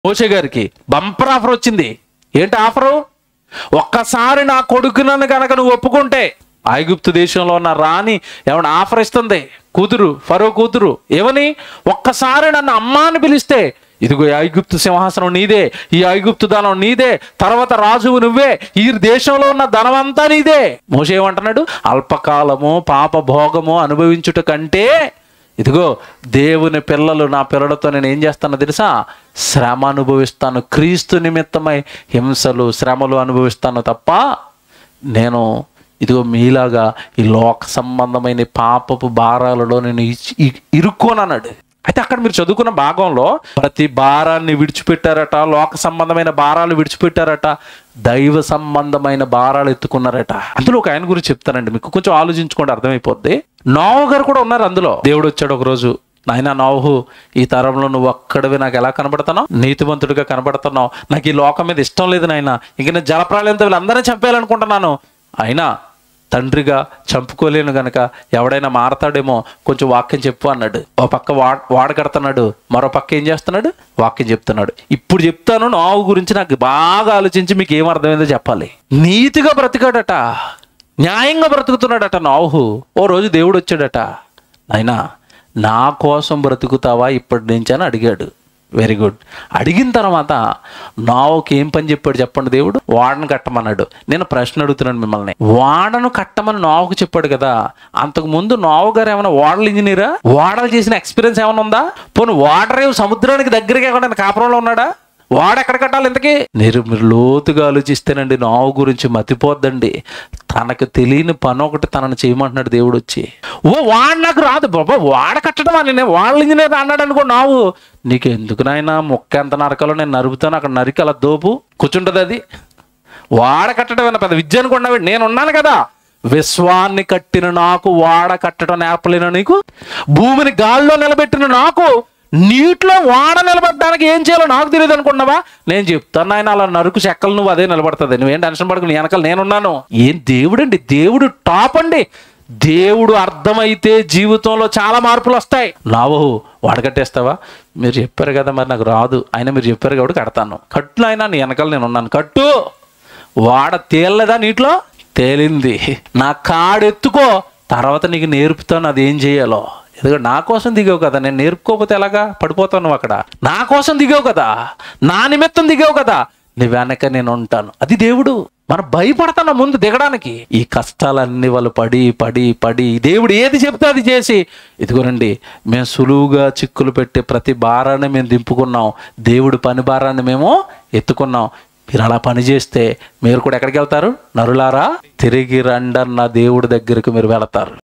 మోషే గారికి bumper offer వచ్చింది ఏంటి ఆఫరు ఒక్కసారి నా కొడుకునని కనుక నువ్వు ఒప్పుకుంటే ఐగుప్తు దేశంలో ఉన్న రాణి ఏమైనా ఆఫర్ ఇస్తుంది కూతురు ఫరో కూతురు ఏమని ఒక్కసారి నన్ను అమ్మ అని పిలిస్తే ఇదిగో ఈ ఐగుప్తు సింహాసనం నీదే ఈ ఐగుప్తు ధనం నీదే తర్వాత రాజువు నువ్వే ఈ దేశంలో ఉన్న ధనం అంతా నీదే మోషే ఏమంటున్నాడు అల్పకాలము పాప భోగము అనుభవించుట కంటే ఇదిగో దేవుని పిల్లలు నా పిల్లలతో నేను ఏం చేస్తానో తెలుసా శ్రమ అనుభవిస్తాను క్రీస్తు నిమిత్తమై హింసలు శ్రమలు అనుభవిస్తాను తప్ప నేను ఇదిగో మీలాగా ఈ లోక సంబంధమైన పాపపు భారాలలో నేను ఇచ్- ఇ- ఇరుక్కోనన్నాడు అయితే అక్కడ మీరు చదువుకున్న భాగంలో ప్రతి భారాన్ని విడిచిపెట్టారట లోక సంబంధమైన భారాలు విడిచిపెట్టారట దైవ సంబంధమైన భారాలు ఎత్తుకున్నారట అందులో ఒక ఆయన గురించి చెప్తానండి మీకు కొంచెం ఆలోచించుకోండి అర్థమైపోద్ది నోవ గారు కూడా ఉన్నారు అందులో దేవుడు వచ్చాడు ఒక రోజు నాయన నోహు ఈ తరంలో నువ్వు ఒక్కడివి నాకు ఎలా కనబడుతున్నావు నీతివంతుడిగా కనబడుతున్నావు నాకు ఈ లోకం మీద ఇష్టం లేదు నాయన ఇంక నేను జలప్రాలయంతో వీళ్ళందరినీ చంపేయాలనుకుంటున్నాను అయినా తండ్రిగా చంపుకోలేను గనక ఎవడైనా మారతాడేమో కొంచెం వాక్యం చెప్పు అన్నాడు ఓ పక్క వా వాడ కడుతున్నాడు మరో పక్క ఏం చేస్తున్నాడు వాక్యం చెప్తున్నాడు ఇప్పుడు చెప్తాను నావు గురించి నాకు బాగా ఆలోచించి మీకు ఏం అర్థమైందో చెప్పాలి నీతిగా బ్రతికాడట న్యాయంగా బ్రతుకుతున్నాడట నాహు ఓ రోజు దేవుడు వచ్చాడట అయినా నా కోసం బ్రతుకుతావా ఇప్పటి నుంచి అని అడిగాడు వెరీ గుడ్ అడిగిన తర్వాత నావుకి ఏం పని చెప్పాడు చెప్పండి దేవుడు వాడను కట్టమన్నాడు నేను ప్రశ్న అడుగుతున్నాను మిమ్మల్ని వాడను కట్టమని నావుకు చెప్పాడు కదా అంతకు ముందు నావు గారు ఏమైనా వాడల ఇంజనీరా వాడలు చేసిన ఎక్స్పీరియన్స్ ఏమైనా ఉందా పోనీ వాడరే సముద్రానికి దగ్గరగా ఎక్కడైనా కాపురంలో ఉన్నాడా వాడు ఎక్కడ కట్టాలి ఇంతకీ మీరు మీరు లోతుగా ఆలోచిస్తేనండి నావు గురించి మతిపోద్దండి తనకు తెలియని పని ఒకటి తనను చేయమంటున్నాడు దేవుడు వచ్చి ఓ వాడు నాకు రాదు బాబా వాడ కట్టడం అని నేను వాళ్ళ ఇంజనీర్ అన్నాడు అనుకో నావు నీకు ఎందుకు నాయనా మొక్క ఎంత నరకలో నేను నరుకుతాను అక్కడ నరికి అలా దోపు కూర్చుంటుంది అది వాడ కట్టడం అన్న పెద్ద విద్య అనుకున్నావు నేను ఉన్నాను కదా విశ్వాన్ని కట్టిన నాకు వాడ కట్టడం నేర్పలేను నీకు భూమిని గాల్లో నిలబెట్టిన నాకు నీటిలో వాడ నిలబడడానికి ఏం చేయాలో నాకు తెలియదు అనుకున్నావా నేను చెప్తాను ఆయన అలా నరుకు చెక్కలు నువ్వు అదే నిలబడుతుంది నువ్వేం టెన్షన్ పడకు నీ వెనకాల నేనున్నాను ఏం దేవుడు అండి దేవుడు టాప్ అండి దేవుడు అర్థమైతే జీవితంలో చాలా మార్పులు వస్తాయి నావు వాడకట్టేస్తావా మీరు చెప్పారు కదా మరి నాకు రాదు ఆయన మీరు చెప్పారు కాబట్టి కడతాను కట్లు అయినా నీ వెనకాల నేను ఉన్నాను కట్టు వాడ తేలలేదా నీటిలో తేలింది నా కాడెత్తుకో తర్వాత నీకు నేర్పుతాను అది ఏం చేయాలో ఎందుకంటే నా కోసం దిగావు కదా నేను నేర్పుకోకపోతే ఎలాగా పడిపోతాను నువ్వు అక్కడ నా కోసం దిగావు కదా నా నిమిత్తం దిగావు కదా నీ వెనక నేను ఉంటాను అది దేవుడు మనం భయపడతాను ముందు దిగడానికి ఈ కష్టాలన్నీ వాళ్ళు పడి పడి పడి దేవుడు ఏది చెప్తే అది చేసి ఇదిగోనండి మేము సులువుగా చిక్కులు పెట్టే ప్రతి భారాన్ని మేము దింపుకున్నాం దేవుడి పని భారాన్ని మేము ఎత్తుకున్నాం మీరు అలా పని చేస్తే మీరు కూడా ఎక్కడికి వెళ్తారు నరులారా తిరిగి రండన్న దేవుడి దగ్గరికి మీరు వెళతారు